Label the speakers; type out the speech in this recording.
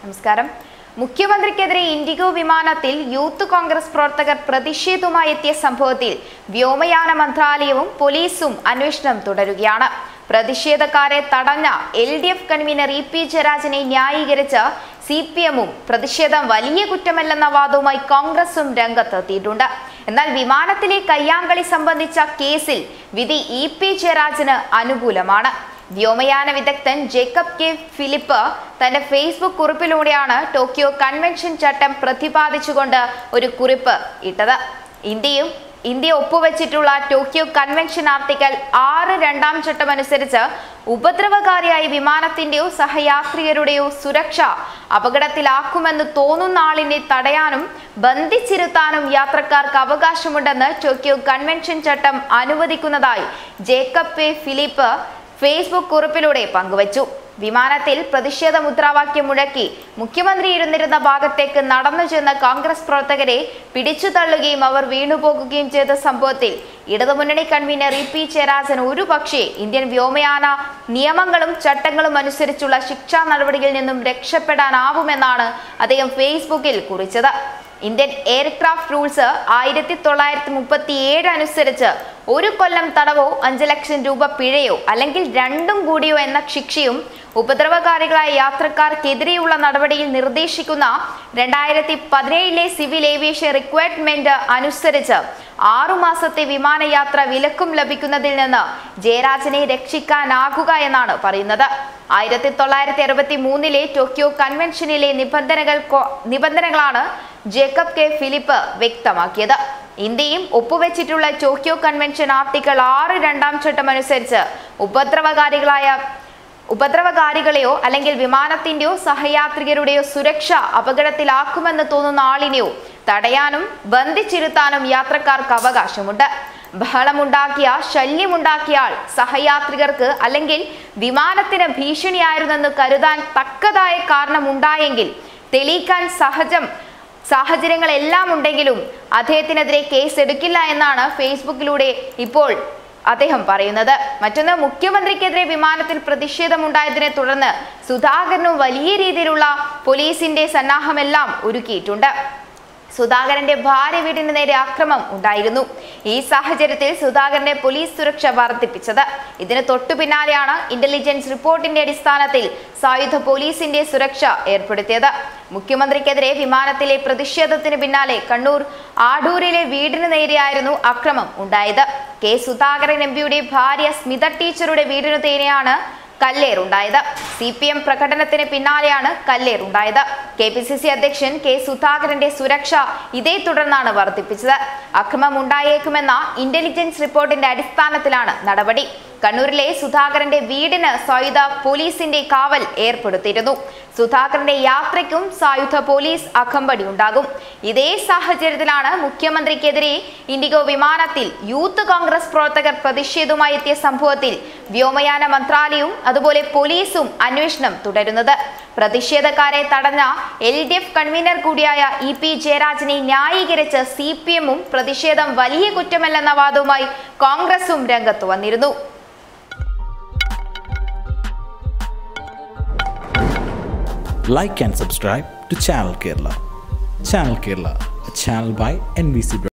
Speaker 1: നമസ്കാരം മുഖ്യമന്ത്രിക്കെതിരെ ഇൻഡിഗോ വിമാനത്തിൽ യൂത്ത് കോൺഗ്രസ് പ്രവർത്തകർ പ്രതിഷേധവുമായി എത്തിയ സംഭവത്തിൽ വ്യോമയാന മന്ത്രാലയവും പോലീസും അന്വേഷണം തുടരുകയാണ് പ്രതിഷേധക്കാരെ തടഞ്ഞ L D F convener E P ജയരാജനെ ന്യായീകരിച്ച് സി പി എമ്മും പ്രതിഷേധം വലിയ കുറ്റമല്ലെന്ന വാദവുമായി കോൺഗ്രസും രംഗത്തെത്തിയിട്ടുണ്ട് എന്നാൽ വിമാനത്തിലെ കയ്യാങ്കളി സംബന്ധിച്ച കേസിൽ വിധി ഇ പി ജയരാജന് അനുകൂലമാണ് വ്യോമയാന വിദഗ്ധൻ ജേക്കബ് കെ ഫിലിപ്പ് തന്റെ ഫേസ്ബുക്ക് കുറിപ്പിലൂടെയാണ് ടോക്കിയോ കൺവെൻഷൻ ചട്ടം പ്രതിപാദിച്ചുകൊണ്ട് ഒരു കുറിപ്പ് ഇട്ടത് ഇന്ത്യയും ഇന്ത്യ ഒപ്പുവെച്ചിട്ടുള്ള ടോക്കിയോ കൺവെൻഷൻ ആർട്ടിക്കൽ ആറ് രണ്ടാം ചട്ടം അനുസരിച്ച് ഉപദ്രവകാരിയായ വിമാനത്തിന്റെയോ സഹയാത്രികരുടെയോ സുരക്ഷ അപകടത്തിലാക്കുമെന്ന് തോന്നുന്ന ആളിനെ തടയാനും ബന്ധിച്ചിരുത്താനും യാത്രക്കാർക്ക് അവകാശമുണ്ടെന്ന് ടോക്കിയോ കൺവെൻഷൻ ചട്ടം അനുവദിക്കുന്നതായി ജേക്കബ് പെ ഫിലിപ്പ് ഫേസ്ബുക്ക് കുറിപ്പിലൂടെ പങ്കുവച്ചു വിമാനത്തിൽ പ്രതിഷേധ മുദ്രാവാക്യം മുഴക്കി മുഖ്യമന്ത്രി ഇരുന്നിരുന്ന ഭാഗത്തേക്ക് നടന്നു ചെന്ന കോൺഗ്രസ് പ്രവർത്തകരെ പിടിച്ചു തള്ളുകയും അവർ വീണുപോകുകയും ചെയ്ത സംഭവത്തിൽ ഇടതുമുന്നണി കൺവീനർ ഇ പി ജയരാജൻ ഒരു പക്ഷേ ഇന്ത്യൻ വ്യോമയാന നിയമങ്ങളും ചട്ടങ്ങളും അനുസരിച്ചുള്ള ശിക്ഷാ നടപടിയിൽ നിന്നും രക്ഷപ്പെടാനാവുമെന്നാണ് അദ്ദേഹം ഫേസ്ബുക്കിൽ കുറിച്ചത് ഇന്ത്യൻ എയർക്രാഫ്റ്റ് റൂൾസ് ആയിരത്തി തൊള്ളായിരത്തി മുപ്പത്തി ഏഴ് അനുസരിച്ച് ഒരു കൊല്ലം തടവോ അഞ്ച് ലക്ഷം രൂപ പിഴയോ അല്ലെങ്കിൽ രണ്ടും കൂടിയോ എന്ന ശിക്ഷയും ഉപദ്രവകാരികളായ യാത്രക്കാർക്കെതിരെയുള്ള നടപടിയിൽ നിർദ്ദേശിക്കുന്ന രണ്ടായിരത്തി പതിനേഴിലെ സിവിൽ ഏവിയേഷൻ റിക്വയർമെന്റ് അനുസരിച്ച് ആറുമാസത്തെ വിമാനയാത്ര വിലക്കും ലഭിക്കുന്നതിൽ നിന്ന് ജയരാജനെ രക്ഷിക്കാനാകുക എന്നാണ് പറയുന്നത് ആയിരത്തി തൊള്ളായിരത്തി അറുപത്തി മൂന്നിലെ ടോക്കിയോ കൺവെൻഷനിലെ നിബന്ധനകൾ കൊ- നിബന്ധനകളാണ് ജേക്കബ് കെ ഫിലിപ്പ് വ്യക്തമാക്കിയത് ഇന്ത്യയും ഒപ്പുവെച്ചിട്ടുള്ള ടോക്കിയോ കൺവെൻഷൻ ആർട്ടിക്കിൾ ആറ് രണ്ടാം ചട്ടം അനുസരിച്ച് ഉപദ്രവകാരികളായ ഉപദ്രവകാരികളെയോ അല്ലെങ്കിൽ വിമാനത്തിന്റെയോ സഹയാത്രികരുടെയോ സുരക്ഷ അപകടത്തിലാക്കുമെന്ന് തോന്നുന്ന ആളിനെയോ തടയാനും ബന്ധിച്ചിരുത്താനും യാത്രക്കാർക്ക് അവകാശമുണ്ട് ബഹളമുണ്ടാക്കിയ ശല്യമുണ്ടാക്കിയ ആൾ സഹയാത്രികർക്ക് അല്ലെങ്കിൽ വിമാനത്തിന് ഭീഷണിയായിരുന്നെന്ന് കരുതാൻ തക്കതായ കാരണമുണ്ടായെങ്കിൽ തെളിയിക്കാൻ സഹജം സാഹചര്യങ്ങളെല്ലാം ഉണ്ടെങ്കിലും അദ്ദേഹത്തിനെതിരെ കേസ് എടുക്കില്ല എന്നാണ് ഫേസ്ബുക്കിലൂടെ ഇപ്പോൾ അദ്ദേഹം പറയുന്നത് മറ്റൊന്ന് മുഖ്യമന്ത്രിക്കെതിരെ വിമാനത്തിൽ പ്രതിഷേധമുണ്ടായതിനെ തുടർന്ന് സുധാകരനും വലിയ രീതിയിലുള്ള പോലീസിന്റെ സന്നാഹമെല്ലാം ഒരുക്കിയിട്ടുണ്ട് സുധാകരന്റെ ഭാര്യ വീടിന് നേരെ ആക്രമം ഉണ്ടായിരുന്നു ഈ സാഹചര്യത്തിൽ സുധാകരന്റെ പോലീസ് സുരക്ഷ വർദ്ധിപ്പിച്ചത് ഇതിന് തൊട്ടു പിന്നാലെയാണ് ഇന്റലിജൻസ് റിപ്പോർട്ടിന്റെ അടിസ്ഥാനത്തിൽ സായുധ പോലീസിന്റെ സുരക്ഷ ഏർപ്പെടുത്തിയത് മുഖ്യമന്ത്രിക്കെതിരെ വിമാനത്തിലെ പ്രതിഷേധത്തിന് പിന്നാലെ കണ്ണൂർ ആഡൂരിലെ വീടിന് നേരെയായിരുന്നു അക്രമം ഉണ്ടായത് കെ സുധാകരൻ എം പിയുടെ ഭാര്യ സ്മിത ടീച്ചറുടെ വീടിനു നേരെയാണ് കല്ലേറുണ്ടായത് സി പി എം പ്രകടനത്തിന് പിന്നാലെയാണ് കല്ലേറുണ്ടായത് കെ പി സി സി അധ്യക്ഷൻ കെ സുധാകരന്റെ സുരക്ഷ ഇതേ തുടർന്നാണ് വർദ്ധിപ്പിച്ചത് അക്രമം ഉണ്ടായേക്കുമെന്ന ഇന്റലിജൻസ് റിപ്പോർട്ടിന്റെ അടിസ്ഥാനത്തിലാണ് നടപടി കണ്ണൂരിലെ സുധാകരന്റെ വീടിന് സായുധ പോലീസിന്റെ കാവൽ ഏർപ്പെടുത്തിയിരുന്നു സുധാകരന്റെ യാത്രയ്ക്കും സായുധ പോലീസ് അകമ്പടി ഉണ്ടാകും ഇതേ സാഹചര്യത്തിലാണ് മുഖ്യമന്ത്രിക്കെതിരെ ഇൻഡിഗോ വിമാനത്തിൽ യൂത്ത് കോൺഗ്രസ് പ്രവർത്തകർ പ്രതിഷേധവുമായി എത്തിയ സംഭവത്തിൽ വ്യോമയാന മന്ത്രാലയവും അതുപോലെ പോലീസും അന്വേഷണം തുടരുന്നത് പ്രതിഷേധക്കാരെ തടഞ്ഞ എൽ ഡി എഫ് കൺവീനർ കൂടിയായ ഇ പി ജയരാജനെ ന്യായീകരിച്ച് സി പി എമ്മും പ്രതിഷേധം വലിയ കുറ്റമല്ലെന്ന വാദവുമായി കോൺഗ്രസും രംഗത്ത് വന്നിരുന്നു
Speaker 2: like and subscribe to Channel Kerala. Channel Kerala, a channel by NBC